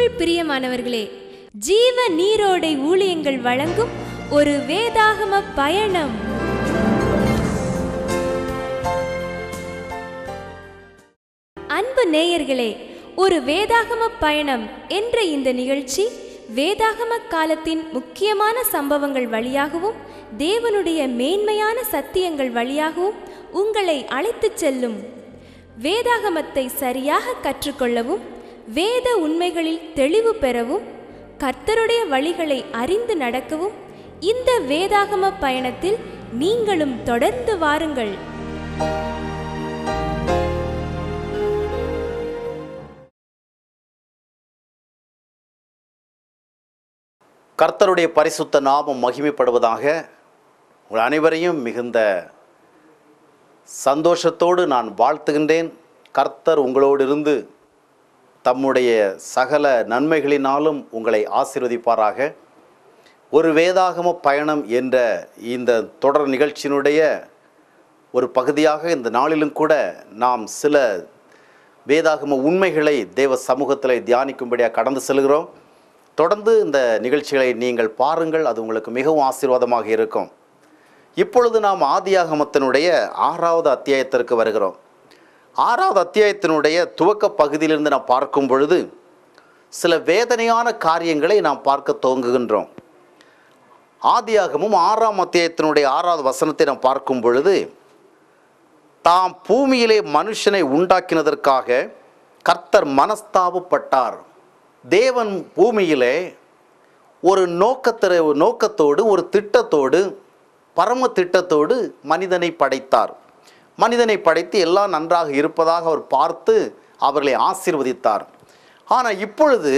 கிறிஸ்துவுக்குள் பிரியமானவர்களே ஜீவ நீரோடை ஊழியங்கள் வழங்கும் ஒரு வேதாகம பயணம் அன்பு நேயர்களே ஒரு வேதாகம பயணம் என்ற இந்த நிகழ்ச்சி வேதாகம காலத்தின் முக்கியமான சம்பவங்கள் வழியாகவும் தேவனுடைய மேன்மையான சத்தியங்கள் வழியாகவும் உங்களை அழைத்துச் செல்லும் வேதாகமத்தை சரியாக கற்றுக்கொள்ளவும் வேத உண்மைகளில் தெளிவு பெறவும் கர்த்தருடைய வழிகளை அறிந்து நடக்கவும் இந்த வேதாகம பயணத்தில் நீங்களும் தொடர்ந்து வாருங்கள் கர்த்தருடைய பரிசுத்த நாமம் மகிமைப்படுவதாக உங்கள் அனைவரையும் மிகுந்த சந்தோஷத்தோடு நான் வாழ்த்துகின்றேன் கர்த்தர் உங்களோடு இருந்து தம்முடைய சகல நன்மைகளினாலும் உங்களை ஆசீர்வதிப்பாராக ஒரு வேதாகம பயணம் என்ற இந்த தொடர் நிகழ்ச்சியினுடைய ஒரு பகுதியாக இந்த நாளிலும் கூட நாம் சில வேதாகம உண்மைகளை தேவ சமூகத்தில் தியானிக்கும்படியாக கடந்து செல்கிறோம் தொடர்ந்து இந்த நிகழ்ச்சிகளை நீங்கள் பாருங்கள் அது உங்களுக்கு மிகவும் ஆசீர்வாதமாக இருக்கும் இப்பொழுது நாம் ஆதியாகமத்தினுடைய ஆறாவது அத்தியாயத்திற்கு வருகிறோம் ஆறாவது அத்தியாயத்தினுடைய துவக்க பகுதியிலிருந்து நாம் பார்க்கும் பொழுது சில வேதனையான காரியங்களை நாம் பார்க்க துவங்குகின்றோம் ஆதியாகமும் ஆறாம் அத்தியாயத்தினுடைய ஆறாவது வசனத்தை நாம் பார்க்கும் பொழுது தாம் பூமியிலே மனுஷனை உண்டாக்கினதற்காக கர்த்தர் மனஸ்தாபப்பட்டார் தேவன் பூமியிலே ஒரு நோக்கத்திற நோக்கத்தோடு ஒரு திட்டத்தோடு பரம திட்டத்தோடு மனிதனை படைத்தார் மனிதனை படைத்து எல்லாம் நன்றாக இருப்பதாக அவர் பார்த்து அவர்களை ஆசீர்வதித்தார் ஆனால் இப்பொழுது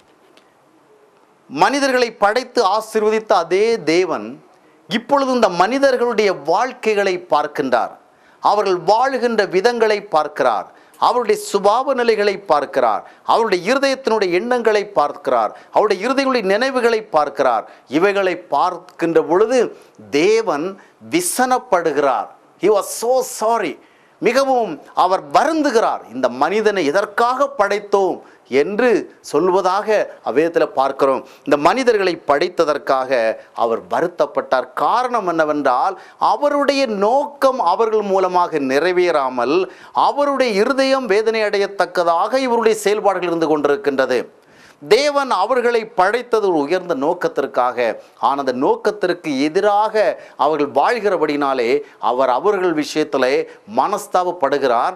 மனிதர்களை படைத்து ஆசீர்வதித்த அதே தேவன் இப்பொழுது இந்த மனிதர்களுடைய வாழ்க்கைகளை பார்க்கின்றார் அவர்கள் வாழுகின்ற விதங்களை பார்க்கிறார் அவருடைய சுபாவ நிலைகளை பார்க்கிறார் அவருடைய இருதயத்தினுடைய எண்ணங்களை பார்க்கிறார் அவருடைய இருதயங்களுடைய நினைவுகளை பார்க்கிறார் இவைகளை பார்க்கின்ற பொழுது தேவன் விசனப்படுகிறார் ஹி வாஸ் so சாரி மிகவும் அவர் வருந்துகிறார் இந்த மனிதனை எதற்காக படைத்தோம் என்று சொல்வதாக அவ்விதத்தில் பார்க்கிறோம் இந்த மனிதர்களை படைத்ததற்காக அவர் வருத்தப்பட்டார் காரணம் என்னவென்றால் அவருடைய நோக்கம் அவர்கள் மூலமாக நிறைவேறாமல் அவருடைய இருதயம் வேதனை அடையத்தக்கதாக இவருடைய செயல்பாடுகள் இருந்து கொண்டிருக்கின்றது தேவன் அவர்களை படைத்தது ஒரு உயர்ந்த நோக்கத்திற்காக ஆனால் அந்த நோக்கத்திற்கு எதிராக அவர்கள் வாழ்கிறபடினாலே அவர் அவர்கள் விஷயத்திலே மனஸ்தாபப்படுகிறார்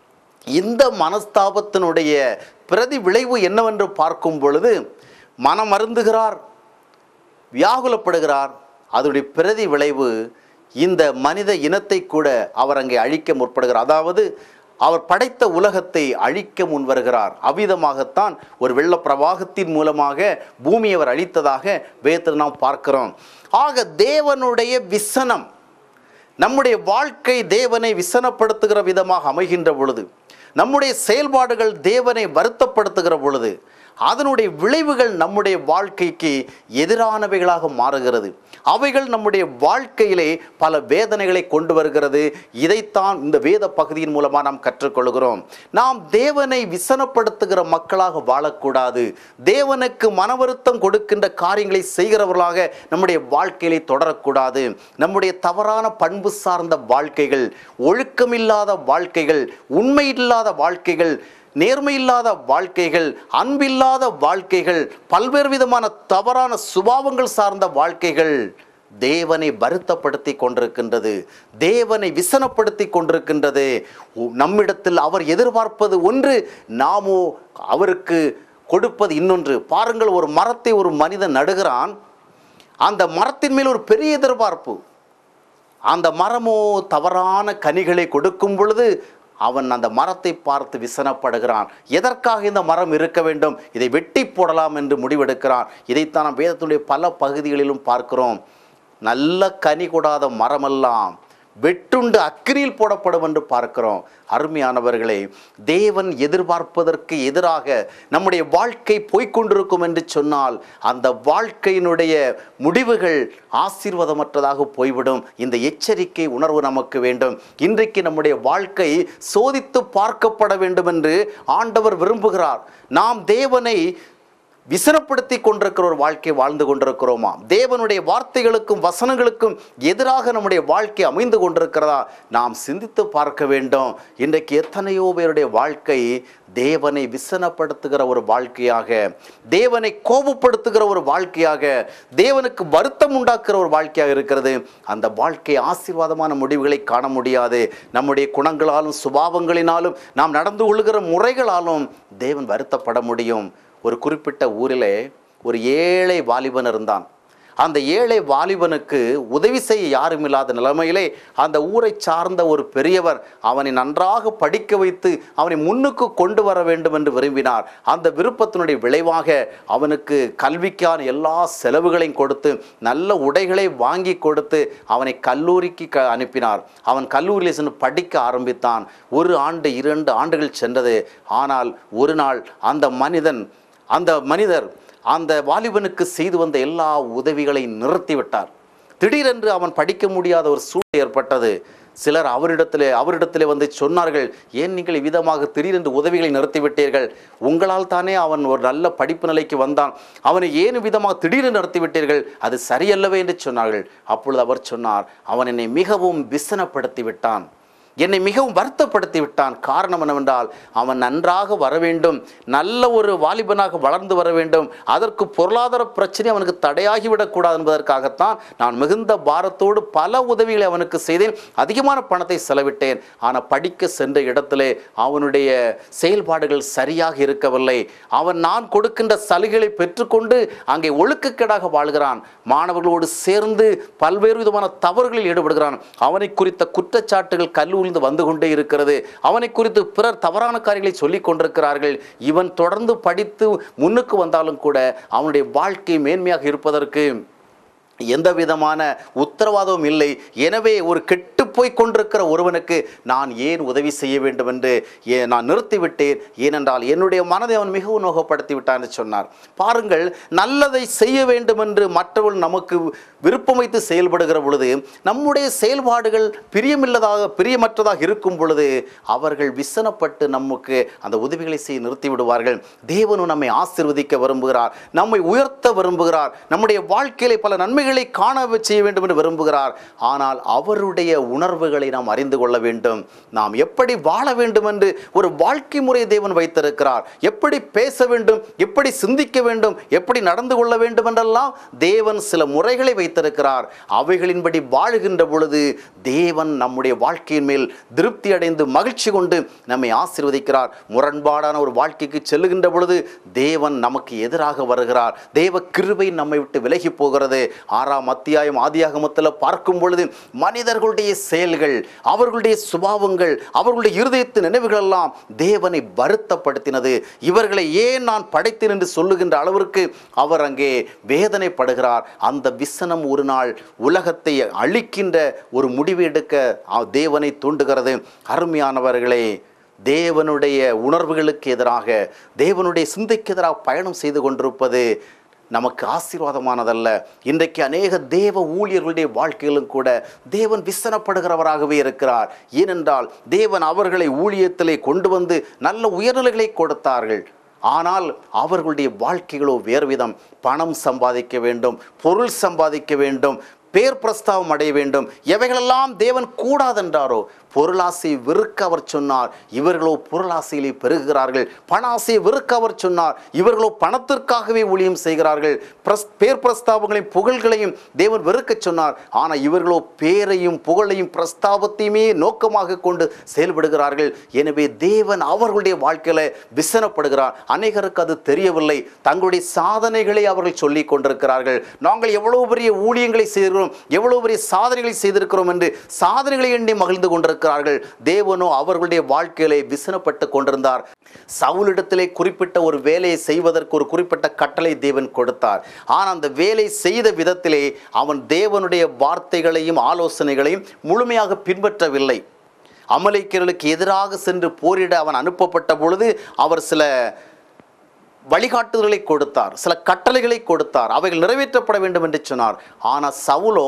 இந்த மனஸ்தாபத்தினுடைய பிரதி விளைவு என்னவென்று பார்க்கும் பொழுது மனம் அருந்துகிறார் வியாகுலப்படுகிறார் அதனுடைய பிரதி விளைவு இந்த மனித இனத்தை கூட அவர் அங்கே அழிக்க முற்படுகிறார் அதாவது அவர் படைத்த உலகத்தை அழிக்க முன்வருகிறார் அவ்விதமாகத்தான் ஒரு வெள்ள பிரவாகத்தின் மூலமாக பூமியை அவர் அழித்ததாக வேதத்தில் நாம் பார்க்கிறோம் ஆக தேவனுடைய விசனம் நம்முடைய வாழ்க்கை தேவனை விசனப்படுத்துகிற விதமாக அமைகின்ற பொழுது நம்முடைய செயல்பாடுகள் தேவனை வருத்தப்படுத்துகிற பொழுது அதனுடைய விளைவுகள் நம்முடைய வாழ்க்கைக்கு எதிரானவைகளாக மாறுகிறது அவைகள் நம்முடைய வாழ்க்கையிலே பல வேதனைகளை கொண்டு வருகிறது இதைத்தான் இந்த வேத பகுதியின் மூலமாக நாம் கற்றுக்கொள்கிறோம் நாம் தேவனை விசனப்படுத்துகிற மக்களாக வாழக்கூடாது தேவனுக்கு மனவருத்தம் கொடுக்கின்ற காரியங்களை செய்கிறவர்களாக நம்முடைய வாழ்க்கையிலே தொடரக்கூடாது நம்முடைய தவறான பண்பு சார்ந்த வாழ்க்கைகள் ஒழுக்கமில்லாத வாழ்க்கைகள் உண்மையில்லாத வாழ்க்கைகள் நேர்மையில்லாத வாழ்க்கைகள் அன்பில்லாத வாழ்க்கைகள் பல்வேறு விதமான தவறான சுபாவங்கள் சார்ந்த வாழ்க்கைகள் தேவனை வருத்தப்படுத்தி கொண்டிருக்கின்றது தேவனை விசனப்படுத்தி கொண்டிருக்கின்றது உ- நம்மிடத்தில் அவர் எதிர்பார்ப்பது ஒன்று நாமோ அவருக்கு கொடுப்பது இன்னொன்று பாருங்கள் ஒரு மரத்தை ஒரு மனிதன் நடுகிறான் அந்த மரத்தின் மேல் ஒரு பெரிய எதிர்பார்ப்பு அந்த மரமோ தவறான கனிகளை கொடுக்கும் பொழுது அவன் அந்த மரத்தை பார்த்து விசனப்படுகிறான் எதற்காக இந்த மரம் இருக்க வேண்டும் இதை வெட்டி போடலாம் என்று முடிவெடுக்கிறான் இதைத்தான் நாம் வேதத்துடைய பல பகுதிகளிலும் பார்க்கிறோம் நல்ல கனி கொடாத மரமெல்லாம் வெட்டுண்டு அக்கினியில் போடப்படும் என்று பார்க்கிறோம் அருமையானவர்களே தேவன் எதிர்பார்ப்பதற்கு எதிராக நம்முடைய வாழ்க்கை போய்க்கொண்டிருக்கும் என்று சொன்னால் அந்த வாழ்க்கையினுடைய முடிவுகள் ஆசீர்வாதமற்றதாக போய்விடும் இந்த எச்சரிக்கை உணர்வு நமக்கு வேண்டும் இன்றைக்கு நம்முடைய வாழ்க்கை சோதித்து பார்க்கப்பட வேண்டும் என்று ஆண்டவர் விரும்புகிறார் நாம் தேவனை விசனப்படுத்தி கொண்டிருக்கிற ஒரு வாழ்க்கை வாழ்ந்து கொண்டிருக்கிறோமா தேவனுடைய வார்த்தைகளுக்கும் வசனங்களுக்கும் எதிராக நம்முடைய வாழ்க்கை அமைந்து கொண்டிருக்கிறதா நாம் சிந்தித்து பார்க்க வேண்டும் இன்றைக்கு எத்தனையோ பேருடைய வாழ்க்கை தேவனை விசனப்படுத்துகிற ஒரு வாழ்க்கையாக தேவனை கோபப்படுத்துகிற ஒரு வாழ்க்கையாக தேவனுக்கு வருத்தம் உண்டாக்குற ஒரு வாழ்க்கையாக இருக்கிறது அந்த வாழ்க்கை ஆசீர்வாதமான முடிவுகளை காண முடியாது நம்முடைய குணங்களாலும் சுபாவங்களினாலும் நாம் நடந்து கொள்கிற முறைகளாலும் தேவன் வருத்தப்பட முடியும் ஒரு குறிப்பிட்ட ஊரிலே ஒரு ஏழை வாலிபன் இருந்தான் அந்த ஏழை வாலிபனுக்கு உதவி செய்ய யாரும் இல்லாத நிலைமையிலே அந்த ஊரை சார்ந்த ஒரு பெரியவர் அவனை நன்றாக படிக்க வைத்து அவனை முன்னுக்கு கொண்டு வர வேண்டும் என்று விரும்பினார் அந்த விருப்பத்தினுடைய விளைவாக அவனுக்கு கல்விக்கான எல்லா செலவுகளையும் கொடுத்து நல்ல உடைகளை வாங்கி கொடுத்து அவனை கல்லூரிக்கு க அனுப்பினார் அவன் கல்லூரியில் சென்று படிக்க ஆரம்பித்தான் ஒரு ஆண்டு இரண்டு ஆண்டுகள் சென்றது ஆனால் ஒரு நாள் அந்த மனிதன் அந்த மனிதர் அந்த வாலிபனுக்கு செய்து வந்த எல்லா உதவிகளையும் நிறுத்திவிட்டார் திடீரென்று அவன் படிக்க முடியாத ஒரு சூழ்நிலை ஏற்பட்டது சிலர் அவரிடத்திலே அவரிடத்திலே வந்து சொன்னார்கள் ஏன் நீங்கள் விதமாக திடீரென்று உதவிகளை நிறுத்திவிட்டீர்கள் உங்களால் தானே அவன் ஒரு நல்ல படிப்பு நிலைக்கு வந்தான் அவனை ஏன் விதமாக திடீரென்று நிறுத்திவிட்டீர்கள் அது சரியல்லவே என்று சொன்னார்கள் அப்பொழுது அவர் சொன்னார் அவன் என்னை மிகவும் விசனப்படுத்தி விட்டான் என்னை மிகவும் வருத்தப்படுத்தி விட்டான் காரணம் என்னவென்றால் அவன் நன்றாக வர வேண்டும் நல்ல ஒரு வாலிபனாக வளர்ந்து வர வேண்டும் அதற்கு பொருளாதார பிரச்சனை அவனுக்கு தடையாகிவிடக்கூடாது என்பதற்காகத்தான் நான் மிகுந்த பாரத்தோடு பல உதவிகளை அவனுக்கு செய்தேன் அதிகமான பணத்தை செலவிட்டேன் ஆனால் படிக்க சென்ற இடத்திலே அவனுடைய செயல்பாடுகள் சரியாக இருக்கவில்லை அவன் நான் கொடுக்கின்ற சலுகைகளை பெற்றுக்கொண்டு அங்கே ஒழுக்கக்கேடாக வாழ்கிறான் மாணவர்களோடு சேர்ந்து பல்வேறு விதமான தவறுகளில் ஈடுபடுகிறான் அவனை குறித்த குற்றச்சாட்டுகள் கல்லூரிலிருந்து வந்து கொண்டே இருக்கிறது அவனை குறித்து பிறர் தவறான காரியங்களை சொல்லிக் கொண்டிருக்கிறார்கள் இவன் தொடர்ந்து படித்து முன்னுக்கு வந்தாலும் கூட அவனுடைய வாழ்க்கை மேன்மையாக இருப்பதற்கு எந்த விதமான உத்தரவாதமும் இல்லை எனவே ஒரு கெட்டு போய் கொண்டிருக்கிற ஒருவனுக்கு நான் ஏன் உதவி செய்ய வேண்டும் என்று ஏ- நான் நிறுத்திவிட்டேன் ஏனென்றால் என்னுடைய மனதை அவன் மிகவும் நோகப்படுத்தி விட்டான் என்று சொன்னார் பாருங்கள் நல்லதை செய்ய வேண்டும் என்று மற்றவர்கள் நமக்கு விருப்பம் வைத்து செயல்படுகிற பொழுது நம்முடைய செயல்பாடுகள் பிரியமில்லதாக பிரியமற்றதாக இருக்கும் பொழுது அவர்கள் விசனப்பட்டு நமக்கு அந்த உதவிகளை செய்ய நிறுத்தி விடுவார்கள் தேவனும் நம்மை ஆசீர்வதிக்க விரும்புகிறார் நம்மை உயர்த்த விரும்புகிறார் நம்முடைய வாழ்க்கையிலே பல நன்மைகளை காண செய்ய வேண்டும் என்று விரும்புகிறார் ஆனால் அவருடைய உணர்வுகளை நாம் அறிந்து கொள்ள வேண்டும் நாம் எப்படி வாழ வேண்டும் என்று ஒரு வாழ்க்கை முறை தேவன் வைத்திருக்கிறார் எப்படி பேச வேண்டும் எப்படி சிந்திக்க வேண்டும் எப்படி நடந்து கொள்ள வேண்டும் என்றெல்லாம் தேவன் சில முறைகளை வைத்திருக்கிறார் அவைகளின்படி வாழுகின்ற பொழுது தேவன் நம்முடைய வாழ்க்கையின் மேல் திருப்தி அடைந்து மகிழ்ச்சி கொண்டு நம்மை ஆசீர்வதிக்கிறார் முரண்பாடான ஒரு வாழ்க்கைக்கு செல்லுகின்ற பொழுது தேவன் நமக்கு எதிராக வருகிறார் தேவ கிருபை நம்மை விட்டு விலகி போகிறது ஆறாம் அத்தியாயம் ஆதியாகமத்தில் பார்க்கும் பொழுது மனிதர்களுடைய செயல்கள் அவர்களுடைய சுபாவங்கள் அவர்களுடைய இருதயத்து நினைவுகள் எல்லாம் தேவனை வருத்தப்படுத்தினது இவர்களை ஏன் நான் படைத்தேன் என்று சொல்லுகின்ற அளவிற்கு அவர் அங்கே வேதனைப்படுகிறார் அந்த விசனம் ஒரு நாள் உலகத்தை அழிக்கின்ற ஒரு முடிவு எடுக்க அ- தேவனை தூண்டுகிறது அருமையானவர்களே தேவனுடைய உணர்வுகளுக்கு எதிராக தேவனுடைய சிந்தைக்கு எதிராக பயணம் செய்து கொண்டிருப்பது நமக்கு ஆசீர்வாதமானதல்ல இன்றைக்கு அநேக தேவ ஊழியர்களுடைய வாழ்க்கையிலும் கூட தேவன் விசனப்படுகிறவராகவே இருக்கிறார் ஏனென்றால் தேவன் அவர்களை ஊழியத்திலே கொண்டு வந்து நல்ல உயர்நிலைகளை கொடுத்தார்கள் ஆனால் அவர்களுடைய வாழ்க்கைகளோ வேறு விதம் பணம் சம்பாதிக்க வேண்டும் பொருள் சம்பாதிக்க வேண்டும் பேர் பிரஸ்தாவம் அடைய வேண்டும் எவைகளெல்லாம் தேவன் கூடாதென்றாரோ பொருளாசை வெறுக்க அவர் சொன்னார் இவர்களோ பொருளாசையிலே பெருகுகிறார்கள் பண ஆசையை வெறுக்க அவர் சொன்னார் இவர்களோ பணத்திற்காகவே ஊழியம் செய்கிறார்கள் பிரஸ் பேர் பிரஸ்தாபங்களையும் புகழ்களையும் தேவன் வெறுக்க சொன்னார் ஆனால் இவர்களோ பேரையும் புகழையும் பிரஸ்தாபத்தையுமே நோக்கமாக கொண்டு செயல்படுகிறார்கள் எனவே தேவன் அவர்களுடைய வாழ்க்கையில விசனப்படுகிறார் அநேகருக்கு அது தெரியவில்லை தங்களுடைய சாதனைகளை அவர்கள் சொல்லிக் கொண்டிருக்கிறார்கள் நாங்கள் எவ்வளவு பெரிய ஊழியங்களை செய்கிறோம் எவ்வளவு பெரிய சாதனைகளை செய்திருக்கிறோம் என்று சாதனைகளை எண்ணி மகிழ்ந்து கொண்டிருக்கிறார்கள் தேவனோ அவர்களுடைய வாழ்க்கையிலே விசனப்பட்டு கொண்டிருந்தார் சவுலிடத்திலே குறிப்பிட்ட ஒரு வேலையை செய்வதற்கு ஒரு குறிப்பிட்ட கட்டளை தேவன் கொடுத்தார் ஆனால் அந்த வேலை செய்த விதத்திலே அவன் தேவனுடைய வார்த்தைகளையும் ஆலோசனைகளையும் முழுமையாக பின்பற்றவில்லை அமலேக்கியர்களுக்கு எதிராக சென்று போரிட அவன் அனுப்பப்பட்ட பொழுது அவர் சில வழிகாட்டுதல்களை கொடுத்தார் சில கட்டளைகளை கொடுத்தார் அவைகள் நிறைவேற்றப்பட வேண்டும் என்று சொன்னார் ஆனால் சவுலோ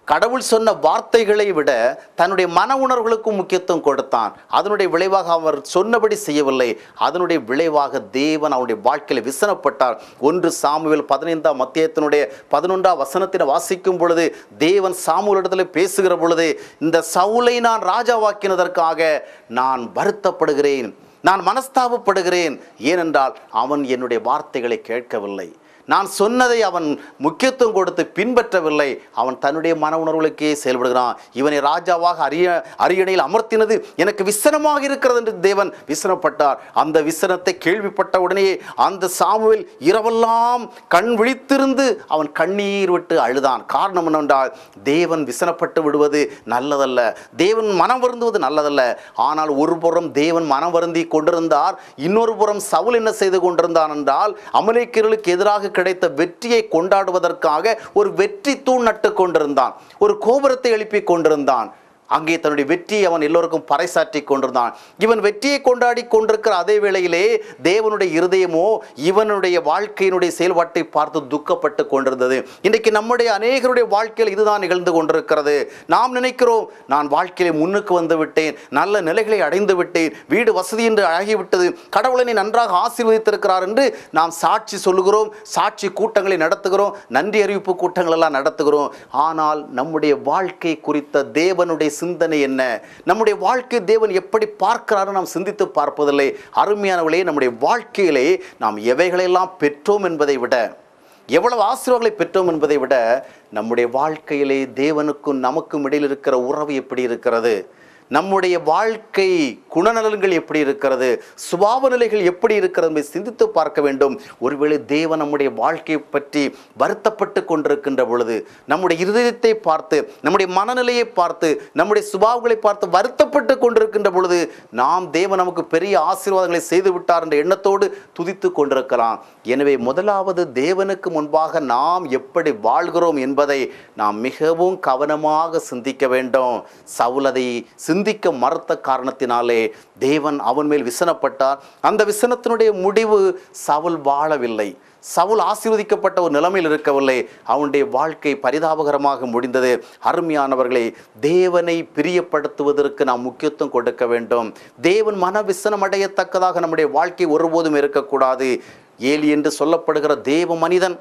கடவுள் சொன்ன வார்த்தைகளை விட தன்னுடைய மன உணர்வுகளுக்கும் முக்கியத்துவம் கொடுத்தான் அதனுடைய விளைவாக அவர் சொன்னபடி செய்யவில்லை அதனுடைய விளைவாக தேவன் அவனுடைய வாழ்க்கையில் விசனப்பட்டார் ஒன்று சாமுவேல் பதினைந்தாம் மத்தியத்தினுடைய பதினொன்றாம் வசனத்தினை வாசிக்கும் பொழுது தேவன் சாமுவேலிடத்தில் பேசுகிற பொழுது இந்த சவுலை நான் ராஜாவாக்கினதற்காக நான் வருத்தப்படுகிறேன் நான் மனஸ்தாபப்படுகிறேன் ஏனென்றால் அவன் என்னுடைய வார்த்தைகளை கேட்கவில்லை நான் சொன்னதை அவன் முக்கியத்துவம் கொடுத்து பின்பற்றவில்லை அவன் தன்னுடைய மன உணர்வுகளுக்கே செயல்படுகிறான் இவனை ராஜாவாக அரிய அரியணையில் அமர்த்தினது எனக்கு விசனமாக இருக்கிறது என்று தேவன் விசனப்பட்டார் அந்த விசனத்தை கேள்விப்பட்ட உடனே அந்த சாமுவேல் இரவெல்லாம் கண் விழித்திருந்து அவன் கண்ணீர் விட்டு அழுதான் காரணம் என்னவென்றால் தேவன் விசனப்பட்டு விடுவது நல்லதல்ல தேவன் மனம் வருந்துவது நல்லதல்ல ஆனால் ஒரு புறம் தேவன் மனம் வருந்தி கொண்டிருந்தார் இன்னொரு புறம் சவுல் என்ன செய்து கொண்டிருந்தான் என்றால் அமலேக்கியர்களுக்கு எதிராக கிடைத்த வெற்றியை கொண்டாடுவதற்காக ஒரு வெற்றி தூண் நட்டு கொண்டிருந்தான் ஒரு கோபுரத்தை எழுப்பி கொண்டிருந்தான் அங்கே தன்னுடைய வெற்றியை அவன் எல்லோருக்கும் பறைசாற்றி கொண்டிருந்தான் இவன் வெற்றியை கொண்டாடி கொண்டிருக்கிற அதே வேளையிலே தேவனுடைய இருதயமோ இவனுடைய வாழ்க்கையினுடைய செயல்பாட்டை பார்த்து துக்கப்பட்டு கொண்டிருந்தது இன்றைக்கு நம்முடைய அநேகருடைய வாழ்க்கையில் இதுதான் நிகழ்ந்து கொண்டிருக்கிறது நாம் நினைக்கிறோம் நான் வாழ்க்கையில முன்னுக்கு வந்து விட்டேன் நல்ல நிலைகளை அடைந்து விட்டேன் வீடு வசதி என்று ஆகிவிட்டது கடவுளனை நன்றாக ஆசீர்வதித்திருக்கிறார் என்று நாம் சாட்சி சொல்லுகிறோம் சாட்சி கூட்டங்களை நடத்துகிறோம் நன்றி அறிவிப்பு கூட்டங்கள் எல்லாம் நடத்துகிறோம் ஆனால் நம்முடைய வாழ்க்கை குறித்த தேவனுடைய சிந்தனை என்ன நம்முடைய வாழ்க்கை தேவன் எப்படி பார்க்கிறாரு நாம் சிந்தித்து பார்ப்பதில்லை அருமையானவர்களே நம்முடைய வாழ்க்கையிலே நாம் எவைகளெல்லாம் பெற்றோம் என்பதை விட எவ்வளவு ஆசீர்வாதங்களை பெற்றோம் என்பதை விட நம்முடைய வாழ்க்கையிலே தேவனுக்கும் நமக்கும் இடையில் இருக்கிற உறவு எப்படி இருக்கிறது நம்முடைய வாழ்க்கை குணநலன்கள் எப்படி இருக்கிறது சுபாவ நிலைகள் எப்படி இருக்கிறது என்பதை சிந்தித்து பார்க்க வேண்டும் ஒருவேளை தேவன் நம்முடைய வாழ்க்கையை பற்றி வருத்தப்பட்டு கொண்டிருக்கின்ற பொழுது நம்முடைய இருதயத்தை பார்த்து நம்முடைய மனநிலையை பார்த்து நம்முடைய சுபாவங்களை பார்த்து வருத்தப்பட்டு கொண்டிருக்கின்ற பொழுது நாம் தேவன் நமக்கு பெரிய ஆசீர்வாதங்களை செய்து விட்டார் என்ற எண்ணத்தோடு துதித்து கொண்டிருக்கலாம் எனவே முதலாவது தேவனுக்கு முன்பாக நாம் எப்படி வாழ்கிறோம் என்பதை நாம் மிகவும் கவனமாக சிந்திக்க வேண்டும் சவுல் அதை சிந்திக்க மறுத்த காரணத்தினாலே தேவன் அவன் மேல் விசனப்பட்டார் அந்த விசனத்தினுடைய முடிவு சவுல் வாழவில்லை சவுல் ஆசீர்வதிக்கப்பட்ட ஒரு நிலைமையில் இருக்கவில்லை அவனுடைய வாழ்க்கை பரிதாபகரமாக முடிந்தது அருமையானவர்களே தேவனை பிரியப்படுத்துவதற்கு நாம் முக்கியத்துவம் கொடுக்க வேண்டும் தேவன் மன விசனம் அடையத்தக்கதாக நம்முடைய வாழ்க்கை ஒருபோதும் இருக்கக்கூடாது ஏலி என்று சொல்லப்படுகிற தேவ மனிதன்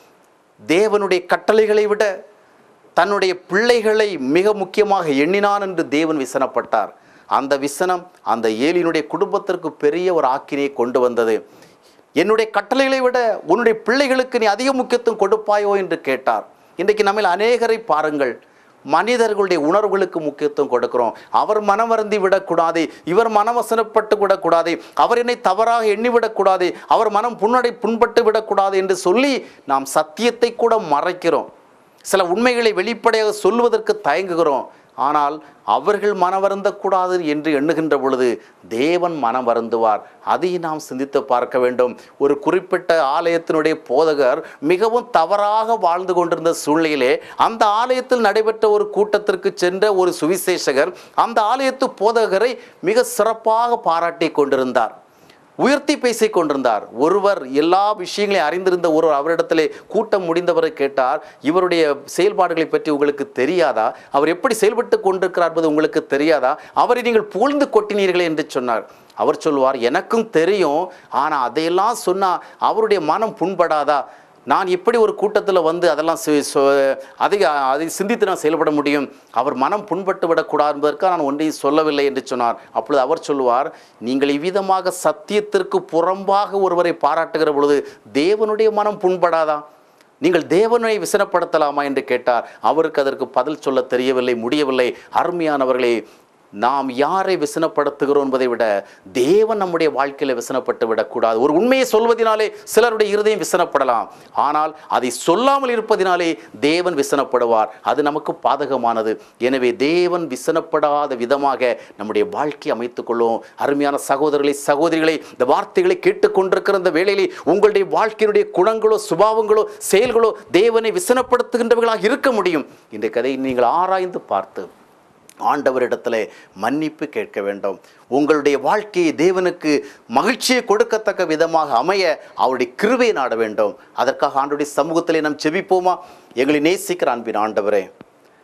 தேவனுடைய கட்டளைகளை விட தன்னுடைய பிள்ளைகளை மிக முக்கியமாக எண்ணினான் என்று தேவன் விசனப்பட்டார் அந்த விசனம் அந்த ஏலியினுடைய குடும்பத்திற்கு பெரிய ஒரு ஆக்கினையை கொண்டு வந்தது என்னுடைய கட்டளைகளை விட உன்னுடைய பிள்ளைகளுக்கு நீ அதிக முக்கியத்துவம் கொடுப்பாயோ என்று கேட்டார் இன்றைக்கு நம்மில் அநேகரை பாருங்கள் மனிதர்களுடைய உணர்வுகளுக்கு முக்கியத்துவம் கொடுக்கிறோம் அவர் மனம் வருந்தி விடக்கூடாது இவர் மனவசனப்பட்டு விடக்கூடாது அவர் என்னை தவறாக எண்ணிவிடக்கூடாது அவர் மனம் புண்ணடை புண்பட்டு விடக்கூடாது என்று சொல்லி நாம் சத்தியத்தை கூட மறைக்கிறோம் சில உண்மைகளை வெளிப்படையாக சொல்வதற்கு தயங்குகிறோம் ஆனால் அவர்கள் மனம் வருந்தக்கூடாது என்று எண்ணுகின்ற பொழுது தேவன் மனம் வருந்துவார் அதை நாம் சிந்தித்து பார்க்க வேண்டும் ஒரு குறிப்பிட்ட ஆலயத்தினுடைய போதகர் மிகவும் தவறாக வாழ்ந்து கொண்டிருந்த சூழ்நிலையிலே அந்த ஆலயத்தில் நடைபெற்ற ஒரு கூட்டத்திற்கு சென்ற ஒரு சுவிசேஷகர் அந்த ஆலயத்து போதகரை மிக சிறப்பாக பாராட்டி கொண்டிருந்தார் உயர்த்தி பேசிக் கொண்டிருந்தார் ஒருவர் எல்லா விஷயங்களையும் அறிந்திருந்த ஒருவர் அவரிடத்திலே கூட்டம் முடிந்தவரை கேட்டார் இவருடைய செயல்பாடுகளை பற்றி உங்களுக்கு தெரியாதா அவர் எப்படி செயல்பட்டு கொண்டிருக்கிறார் என்பது உங்களுக்கு தெரியாதா அவரை நீங்கள் புகழ்ந்து கொட்டினீர்களே என்று சொன்னார் அவர் சொல்வார் எனக்கும் தெரியும் ஆனால் அதையெல்லாம் சொன்னால் அவருடைய மனம் புண்படாதா நான் எப்படி ஒரு கூட்டத்தில் வந்து அதெல்லாம் சி- சொ- அதை அதை சிந்தித்து நான் செயல்பட முடியும் அவர் மனம் புண்பட்டு விடக்கூடாது என்பதற்காக நான் ஒன்றையும் சொல்லவில்லை என்று சொன்னார் அப்பொழுது அவர் சொல்லுவார் நீங்கள் இவ்விதமாக சத்தியத்திற்கு புறம்பாக ஒருவரை பாராட்டுகிற பொழுது தேவனுடைய மனம் புண்படாதா நீங்கள் தேவனை விசனப்படுத்தலாமா என்று கேட்டார் அவருக்கு அதற்கு பதில் சொல்ல தெரியவில்லை முடியவில்லை அருமையானவர்களே நாம் யாரை விசனப்படுத்துகிறோம் என்பதை விட தேவன் நம்முடைய வாழ்க்கையில் விசனப்பட்டு விடக்கூடாது ஒரு உண்மையை சொல்வதினாலே சிலருடைய இருதயம் விசனப்படலாம் ஆனால் அதை சொல்லாமல் இருப்பதினாலே தேவன் விசனப்படுவார் அது நமக்கு பாதகமானது எனவே தேவன் விசனப்படாத விதமாக நம்முடைய வாழ்க்கை அமைத்துக் கொள்ளும் அருமையான சகோதரர்களை சகோதரிகளை இந்த வார்த்தைகளை கேட்டுக்கொண்டிருக்கிற இந்த வேளையிலே உங்களுடைய வாழ்க்கையினுடைய குணங்களோ சுபாவங்களோ செயல்களோ தேவனை விசனப்படுத்துகின்றவர்களாக இருக்க முடியும் இந்த கதையை நீங்கள் ஆராய்ந்து பார்த்து ஆண்டவரிடத்திலே மன்னிப்பு கேட்க வேண்டும் உங்களுடைய வாழ்க்கையை தேவனுக்கு மகிழ்ச்சியை கொடுக்கத்தக்க விதமாக அமைய அவருடைய கிருபை நாட வேண்டும் அதற்காக ஆண்டுடைய சமூகத்திலே நாம் செபிப்போமா எங்களை நேசிக்கிற அன்பின் ஆண்டவரே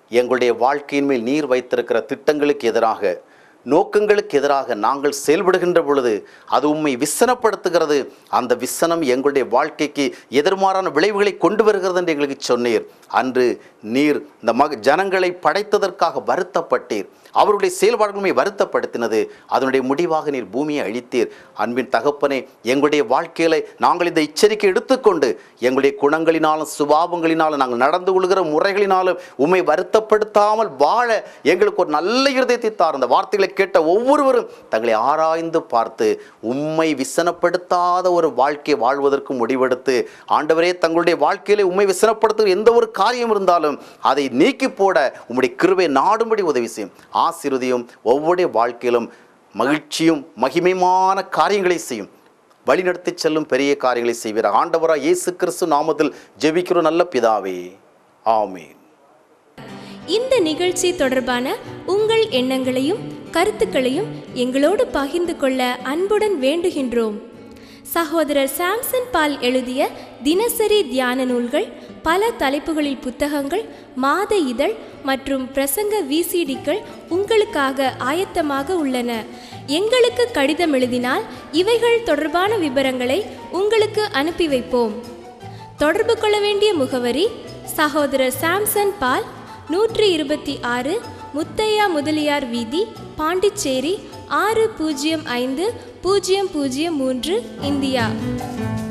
எங்களுடைய வாழ்க்கையின் மேல் நீர் வைத்திருக்கிற திட்டங்களுக்கு எதிராக நோக்கங்களுக்கு எதிராக நாங்கள் செயல்படுகின்ற பொழுது அது உண்மை விசனப்படுத்துகிறது அந்த விசனம் எங்களுடைய வாழ்க்கைக்கு எதிர்மாறான விளைவுகளை கொண்டு வருகிறது என்று எங்களுக்கு சொன்னீர் அன்று நீர் இந்த மக ஜனங்களை படைத்ததற்காக வருத்தப்பட்டீர் அவருடைய செயல்பாடுகளுமே வருத்தப்படுத்தினது அதனுடைய முடிவாக நீர் பூமியை அழித்தீர் அன்பின் தகப்பனே எங்களுடைய வாழ்க்கையில நாங்கள் இந்த எச்சரிக்கை எடுத்துக்கொண்டு எங்களுடைய குணங்களினாலும் சுபாவங்களினாலும் நாங்கள் நடந்து கொள்கிற முறைகளினாலும் உண்மை வருத்தப்படுத்தாமல் வாழ எங்களுக்கு ஒரு நல்ல இருதயத்தை தார் அந்த வார்த்தைகளை கேட்ட ஒவ்வொருவரும் தங்களை ஆராய்ந்து பார்த்து உண்மை விசனப்படுத்தாத ஒரு வாழ்க்கை வாழ்வதற்கு முடிவெடுத்து ஆண்டவரே தங்களுடைய வாழ்க்கையிலே உண்மை விசனப்படுத்துகிற எந்த ஒரு காரியம் இருந்தாலும் அதை நீக்கி போட உம்முடைய கிருபை நாடும்படி உதவி செய்யும் ஆசீர்வதியும் ஒவ்வொருடைய வாழ்க்கையிலும் மகிழ்ச்சியும் மகிமையான காரியங்களை செய்யும் வழிநடத்தி செல்லும் பெரிய காரியங்களை செய்வீர் ஆண்டவராக இயேசு கிறிஸ்து நாமத்தில் ஜெபிக்கிறோம் நல்ல பிதாவே ஆமென் இந்த நிகழ்ச்சி தொடர்பான உங்கள் எண்ணங்களையும் கருத்துக்களையும் எங்களோடு பகிர்ந்து கொள்ள அன்புடன் வேண்டுகின்றோம் சகோதரர் சாம்சன் பால் எழுதிய தினசரி தியான நூல்கள் பல தலைப்புகளில் புத்தகங்கள் மாத இதழ் மற்றும் பிரசங்க விசிடிக்கள் உங்களுக்காக ஆயத்தமாக உள்ளன எங்களுக்கு கடிதம் எழுதினால் இவைகள் தொடர்பான விவரங்களை உங்களுக்கு அனுப்பி வைப்போம் தொடர்பு கொள்ள வேண்டிய முகவரி சகோதரர் சாம்சன் பால் நூற்றி இருபத்தி ஆறு முத்தையா முதலியார் வீதி பாண்டிச்சேரி ஆறு பூஜ்ஜியம் ஐந்து பூஜ்ஜியம் பூஜ்ஜியம் மூன்று இந்தியா